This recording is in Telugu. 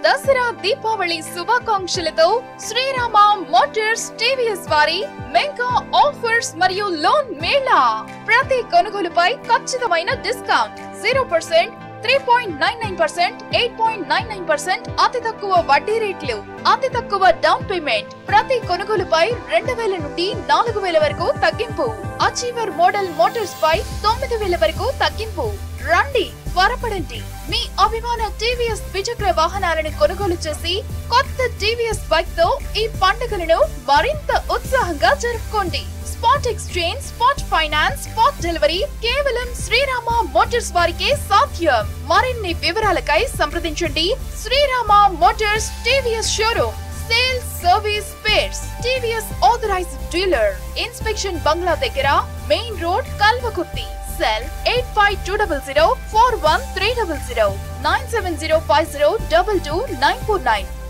దసరా దీపావళి శుభాకాంక్షలతో శ్రీరామ మోటార్స్ టీవీఎస్ వారి మెగా ఆఫర్స్ మరియు లోన్ మేళా ప్రతి కొనుగోలుపై ఖచ్చితమైన discount zero percent three point nine nine percent eight point nine nine percent అతి తక్కువ వడ్డీ రేట్లు అతి తక్కువ డౌన్ పేమెంట్ ప్రతి కొనుగోలుపై రెండు వేల నుండి నాలుగు వేల వరకు తగ్గింపు అచీవర్ మోడల్ మోటార్స్ పై తొమ్మిది వేల వరకు తగ్గింపు రండి త్వరపడండి మీ అభిమాన టీవీఎస్ ద్విచక్ర వాహనాలను కొనుగోలు చేసి కొత్త టీవీఎస్ బైక్ తో ఈ పండుగలను మరింత ఉత్సాహంగా జరుపుకోండి spot exchange spot finance spot delivery కేవలం శ్రీరామ మోటార్స్ వారికే సాధ్యం మరిన్ని వివరాలకై సంప్రదించండి Srirama motors TVS showroom sales service spares TVS authorised dealer inspection bungalow దగ్గర main road Kalwakurthy cell eight five two double zero four one three double zero nine seven zero five zero double two nine four nine